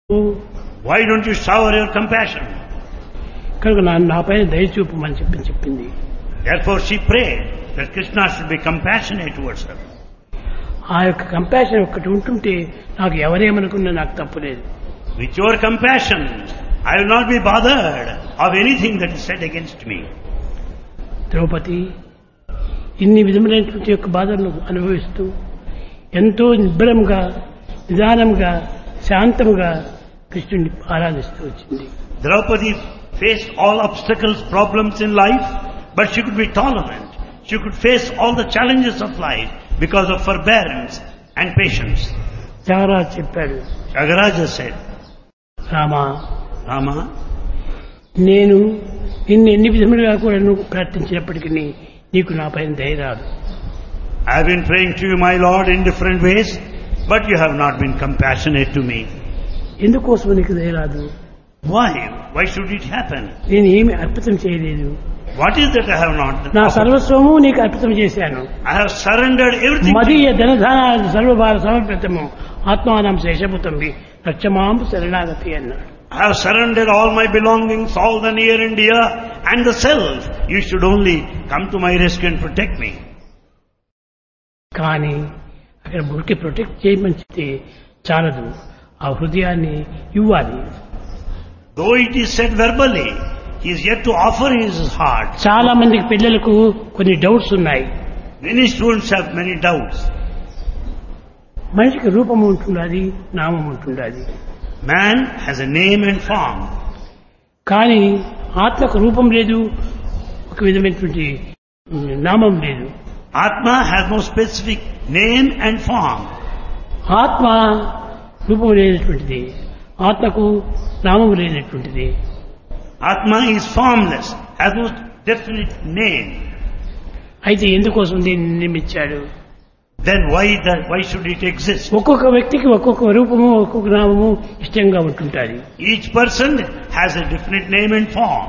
Why don't you shower your compassion? కనుక నా నాపైన దయ చూపమని చెప్పి చెప్పింది Therefore she prayed that Krishna should be compassionate towards her. ఆ యొక్క కంపాషన్ ఒక్కటి ఉంటుంటే నాకు ఎవరేమనుకున్నా నాకు తప్పులేదు With your compassion, I will not be bothered of anything that is said against me. Draupadi ఇన్ని విధములైనటువంటి యొక్క బాధలను అనుభవిస్తూ ఎంతో నిబ్బరంగా నిదానంగా శాంతముగా కృష్ణుడిని ఆరాధిస్తూ వచ్చింది Draupadi faced all obstacles, problems in life, but she could be tolerant. She could face all the challenges of life because of forbearance and patience. Tyagaraju చెప్పాడు Shagaraja said, రామా Rama, నేను నిన్ను ఎన్ని విధములుగా కూడా నువ్వు ప్రార్థించినప్పటికీ నీకు నా పైన దయ రాదు I have been praying to you, my Lord, in different ways, but you have not been compassionate to me. ఎందుకోసం నీకు దయ రాదు Why? Why should it happen? నేను ఏమి అర్పితం చేయలేదు What is that I have not నా offered? సర్వస్వము నీకు అర్పితం చేశాను I have surrendered everything. to మదీయ ధనధాన సర్వభార సమర్పితము ఆత్మానం శేషపుతంబి రక్షమాంబు శరణాగతి అన్నాడు I have surrendered all my belongings, all the near and dear, and the self. You should only come to my rescue and protect me. కానీ అక్కడ ఊరికి ప్రొటెక్ట్ చేయమని చెప్తే చాలదు ఆ హృదయాన్ని ఇవ్వాలి Though it is said verbally, he is yet to offer his heart. చాలా మందికి పిల్లలకు కొన్ని డౌట్స్ ఉన్నాయి Many students have many doubts. మనిషికి రూపం ఉంటుండాలి నామం ఉంటుండాలి Man has a name and form, కానీ ఆత్మకు రూపం లేదు ఒక విధమైనటువంటి నామం లేదు Atma has no specific name and form. ఆత్మ రూపం లేనటువంటిది ఆత్మకు నామం లేనటువంటిది Atma is formless, has no definite name. అయితే ఎందుకోసం దీన్ని నిర్మించాడు Then why that, why should it exist? ఒక్కొక్క వ్యక్తికి ఒక్కొక్క రూపము ఒక్కొక్క నామము ఇష్టంగా ఉంటుంటుంది Each person has a definite name and form.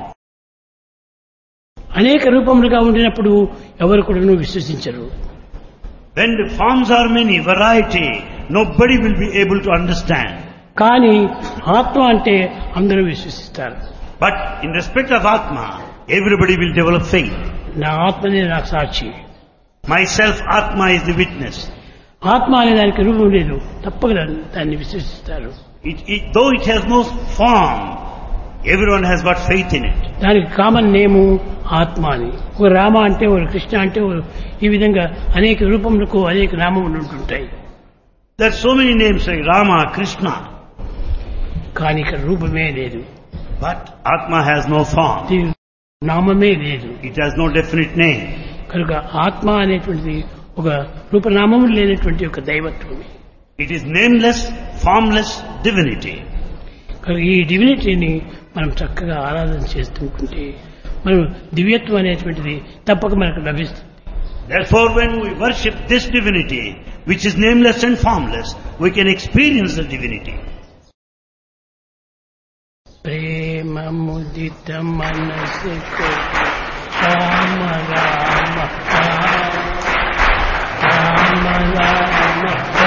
అనేక రూపములుగా ఉండినప్పుడు ఎవరు కూడా విశ్వసించరు When the forms are many, variety, nobody will be able to understand. కానీ ఆత్మ అంటే అందరూ విశ్వసిస్తారు But in respect of Atma, everybody will develop faith. నా ఆత్మనే నాకు సాక్షి Myself, Atma is the witness. ఆత్మ అనే దానికి రూపం లేదు తప్పక దాన్ని విశ్వసిస్తారు It, it, though it has no form, everyone has got faith in it. దానికి కామన్ నేము ఆత్మ అని ఒక రామ అంటే ఒక కృష్ణ అంటే ఒక ఈ విధంగా అనేక రూపములకు అనేక నామములు ఉంటుంటాయి There are so many names like Rama, Krishna, కానీ ఇక్కడ రూపమే లేదు but Atma has no form. దీని నామమే లేదు It has no definite name. కనుక ఆత్మ అనేటువంటిది ఒక రూపనామము లేనటువంటి ఒక దైవత్వమే It is nameless, formless divinity. కనుక ఈ డివినిటీని మనం చక్కగా ఆరాధన చేస్తుంటే మనం దివ్యత్వం అనేటువంటిది తప్పక మనకు లభిస్తుంది Therefore, when we worship this divinity, which is nameless and formless, we can experience the divinity. ప్రేమ ముదిత మనసు రామ రామ రామ రామ రామ